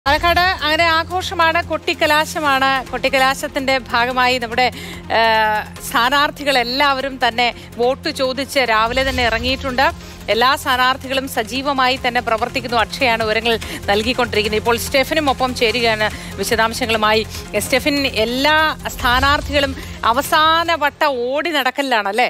പാലക്കാട് അങ്ങനെ ആഘോഷമാണ് കൊട്ടിക്കലാശമാണ് കൊട്ടിക്കലാശത്തിന്റെ ഭാഗമായി നമ്മുടെ ആ, സ്ഥാനാർത്ഥികൾ എല്ലാവരും തന്നെ വോട്ട് ചോദിച്ച് രാവിലെ തന്നെ ഇറങ്ങിയിട്ടുണ്ട് എല്ലാ സ്ഥാനാർത്ഥികളും സജീവമായി തന്നെ പ്രവർത്തിക്കുന്നു അക്ഷയാണ് വിവരങ്ങൾ നൽകിക്കൊണ്ടിരിക്കുന്നത് ഇപ്പോൾ സ്റ്റെഫിനും ഒപ്പം ചേരുകയാണ് വിശദാംശങ്ങളുമായി സ്റ്റെഫിൻ എല്ലാ സ്ഥാനാർത്ഥികളും അവസാന വട്ട ഓടി നടക്കലാണ് അല്ലേ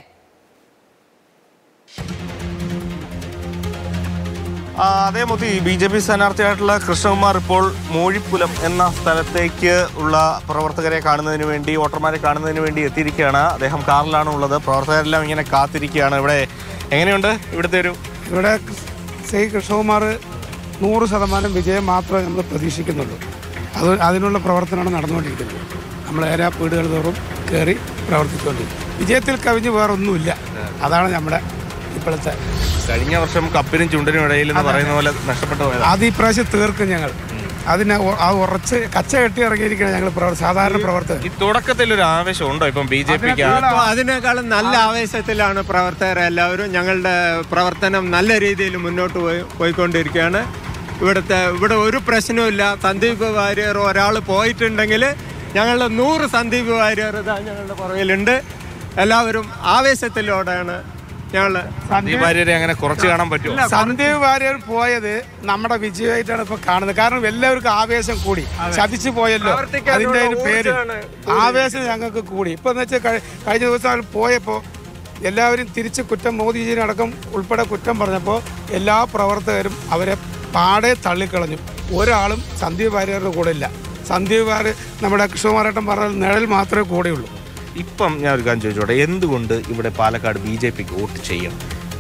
ആ, അതേ മോത്തി ബി ജെ പി സ്ഥാനാർത്ഥിയായിട്ടുള്ള കൃഷ്ണകുമാർ ഇപ്പോൾ മോഴിപ്പുലം എന്ന സ്ഥലത്തേക്ക് ഉള്ള പ്രവർത്തകരെ കാണുന്നതിന് വേണ്ടി വോട്ടർമാരെ കാണുന്നതിന് വേണ്ടി എത്തിയിരിക്കുകയാണ് അദ്ദേഹം കാറിലാണ് ഉള്ളത് പ്രവർത്തകരെല്ലാം ഇങ്ങനെ കാത്തിരിക്കുകയാണ് ഇവിടെ എങ്ങനെയുണ്ട് ഇവിടുത്തെ ഒരു ഇവിടെ ശ്രീ കൃഷ്ണകുമാർ നൂറ് ശതമാനം വിജയം മാത്രമേ നമ്മൾ പ്രതീക്ഷിക്കുന്നുള്ളൂ അത് അതിനുള്ള പ്രവർത്തനമാണ് നടന്നുകൊണ്ടിരിക്കുന്നത് നമ്മൾ ഏരാ വീടുകൾ തോറും കയറി പ്രവർത്തിച്ചുകൊണ്ടിരിക്കും വിജയത്തിൽ കവിഞ്ഞ് വേറൊന്നുമില്ല അതാണ് നമ്മുടെ ഇപ്പോഴത്തെ കഴിഞ്ഞ വർഷം കപ്പിനും ചുണ്ടിനും ഇടയിൽ എന്ന് പറയുന്ന പോലെ നഷ്ടപ്പെട്ടു പോയത് അത് ഈ പ്രാവശ്യം തീർക്കും ഞങ്ങൾ അതിനെ ഉ- ആ ഉറച്ച് കച്ച കെട്ടി ഇറങ്ങിയിരിക്കണം ഞങ്ങൾ പ്രവർ- സാധാരണ പ്രവർത്തകർ ഈ തുടക്കത്തിൽ ഒരു ആവേശം ഉണ്ടോ ഇപ്പം ബി ജെ പിക്ക് അപ്പോൾ അതിനേക്കാളും നല്ല ആവേശത്തിലാണ് പ്രവർത്തകർ എല്ലാവരും ഞങ്ങളുടെ പ്രവർത്തനം നല്ല രീതിയിൽ മുന്നോട്ട് പോയി പോയിക്കൊണ്ടിരിക്കുകയാണ് ഇവിടുത്തെ ഇവിടെ ഒരു പ്രശ്നവുമില്ല സന്ദീപ് വാര്യർ ഒരാൾ പോയിട്ടുണ്ടെങ്കിൽ ഞങ്ങളുടെ നൂറ് സന്ദീപ് വാര്യർ ഇതാ ഞങ്ങളുടെ പുറകിലുണ്ട് എല്ലാവരും ആവേശത്തിലൂടെയാണ് ഞങ്ങൾ സന്ദീപ് വാര്യരെ അങ്ങനെ കുറച്ച് കാണാൻ പറ്റുമോ സന്ദീപ് വാര്യർ പോയത് നമ്മുടെ വിജയമായിട്ടാണ് ഇപ്പൊ കാണുന്നത് കാരണം എല്ലാവർക്കും ആവേശം കൂടി ചതിച്ചു പോയല്ലോ പ്രവർത്തിക്കാനുള്ള അതിന്റെ ഒരു പേര് ഊർജ്ജമാണ് ആവേശം ഞങ്ങൾക്ക് കൂടി ഇപ്പൊ എന്ന് വെച്ചാൽ കഴിഞ്ഞ ദിവസം അവർ പോയപ്പോ എല്ലാവരും തിരിച്ച് കുറ്റം മോദിജിനെ അടക്കം ഉൾപ്പെടെ കുറ്റം പറഞ്ഞപ്പോൾ എല്ലാ പ്രവർത്തകരും അവരെ പാടെ തള്ളിക്കളഞ്ഞു ഒരാളും സന്ദീപ് വാര്യരുടെ കൂടെ ഇല്ല സന്ദീപ് വാര്യർ നമ്മുടെ കൃഷ്ണകുമാരേട്ടൻ പറഞ്ഞ നിഴൽ മാത്രമേ കൂടെയുള്ളൂ ഇപ്പം ഞാൻ ഒരു കാര്യം ചോദിച്ചോട്ടെ എന്തുകൊണ്ട് ഇവിടെ പാലക്കാട് ബി ജെ പിക്ക് വോട്ട് ചെയ്യണം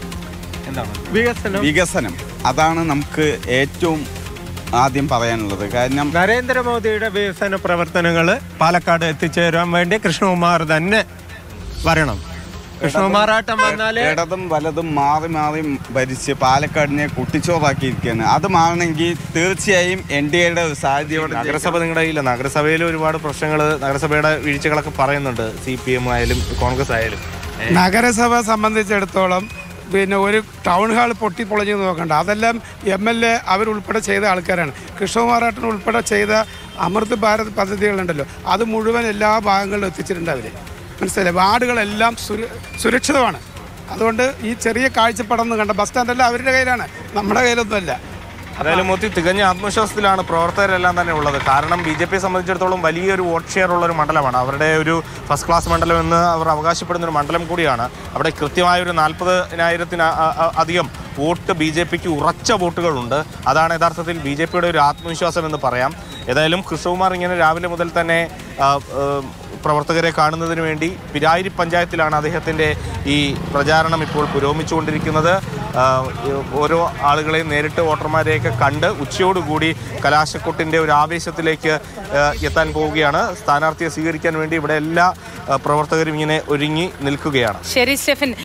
എന്താണ് വികസനം വികസനം അതാണ് നമുക്ക് ഏറ്റവും ആദ്യം പറയാനുള്ളത് കാരണം നരേന്ദ്രമോദിയുടെ വികസന പ്രവർത്തനങ്ങൾ പാലക്കാട് എത്തിച്ചേരാൻ വേണ്ടി കൃഷ്ണകുമാർ തന്നെ വരണം കൃഷ്ണകുമാറാട്ടം വന്നാലേ ഇടതും വലതും മാറി മാറി ഭരിച്ച് പാലക്കാടിനെ കുട്ടിച്ചോറാക്കിയിരിക്കുകയാണ് അത് മാറണമെങ്കിൽ തീർച്ചയായും എൻ ഡി എയുടെ ഒരു സാധ്യതയോടെ നഗരസഭ നിങ്ങളുടെ കയ്യില്ല നഗരസഭയിൽ ഒരുപാട് പ്രശ്നങ്ങൾ നഗരസഭയുടെ വീഴ്ചകളൊക്കെ പറയുന്നുണ്ട് സി പി എം ആയാലും കോൺഗ്രസ് ആയാലും ഏ, നഗരസഭ സംബന്ധിച്ചിടത്തോളം പിന്നെ ഒരു ടൗൺ ഹാൾ പൊട്ടിപ്പൊളിഞ്ഞ് നോക്കണ്ട അതെല്ലാം എം എൽ എ അവരുൾപ്പെടെ ചെയ്ത ആൾക്കാരാണ് കൃഷ്ണകുമാറാട്ടൻ ഉൾപ്പെടെ ചെയ്ത അമൃത് ഭാരത് പദ്ധതികളുണ്ടല്ലോ അത് മുഴുവൻ എല്ലാ ഭാഗങ്ങളിലും എത്തിച്ചിട്ടുണ്ട് അവർ മനസ്സിലായി വാർഡുകളെല്ലാം സുര സുരക്ഷിതമാണ് അതുകൊണ്ട് ഈ ചെറിയ കാഴ്ചപ്പടം കണ്ട ബസ് സ്റ്റാൻഡെല്ലാം അവരുടെ കയ്യിലാണ് നമ്മുടെ കയ്യിലൊന്നുമല്ല എന്തായാലും മൊത്തി തികഞ്ഞ ആത്മവിശ്വാസത്തിലാണ് പ്രവർത്തകരെല്ലാം തന്നെ ഉള്ളത് കാരണം ബി ജെ പിയെ സംബന്ധിച്ചിടത്തോളം വലിയൊരു വോട്ട് ഷെയർ ഉള്ള ഒരു മണ്ഡലമാണ് അവരുടെ ഒരു ഫസ്റ്റ് ക്ലാസ് മണ്ഡലം എന്ന് അവർ അവകാശപ്പെടുന്ന ഒരു മണ്ഡലം കൂടിയാണ് അവിടെ കൃത്യമായ ഒരു നാൽപ്പതിനായിരത്തിന് അധികം വോട്ട് ബി ജെ പിക്ക് ഉറച്ച വോട്ടുകളുണ്ട് അതാണ് യഥാർത്ഥത്തിൽ ബി ജെ പിയുടെ ഒരു ആത്മവിശ്വാസം എന്ന് പറയാം ഏതായാലും കൃഷ്ണകുമാർ ഇങ്ങനെ രാവിലെ മുതൽ തന്നെ ആ, ആ, പ്രവർത്തകരെ കാണുന്നതിന് വേണ്ടി പിരായിരി പഞ്ചായത്തിലാണ് അദ്ദേഹത്തിൻ്റെ ഈ പ്രചാരണം ഇപ്പോൾ പുരോഗമിച്ചുകൊണ്ടിരിക്കുന്നത് ആ, ഓരോ ആളുകളെയും നേരിട്ട് വോട്ടർമാരെയൊക്കെ കണ്ട് ഉച്ചയോടുകൂടി കലാശക്കൊട്ടിൻ്റെ ഒരു ആവേശത്തിലേക്ക് ആ, എത്താൻ പോവുകയാണ് സ്ഥാനാർത്ഥിയെ സ്വീകരിക്കാൻ വേണ്ടി ഇവിടെ എല്ലാ ആ, പ്രവർത്തകരും ഇങ്ങനെ ഒരുങ്ങി നിൽക്കുകയാണ് ശരി സ്റ്റെഫിൻ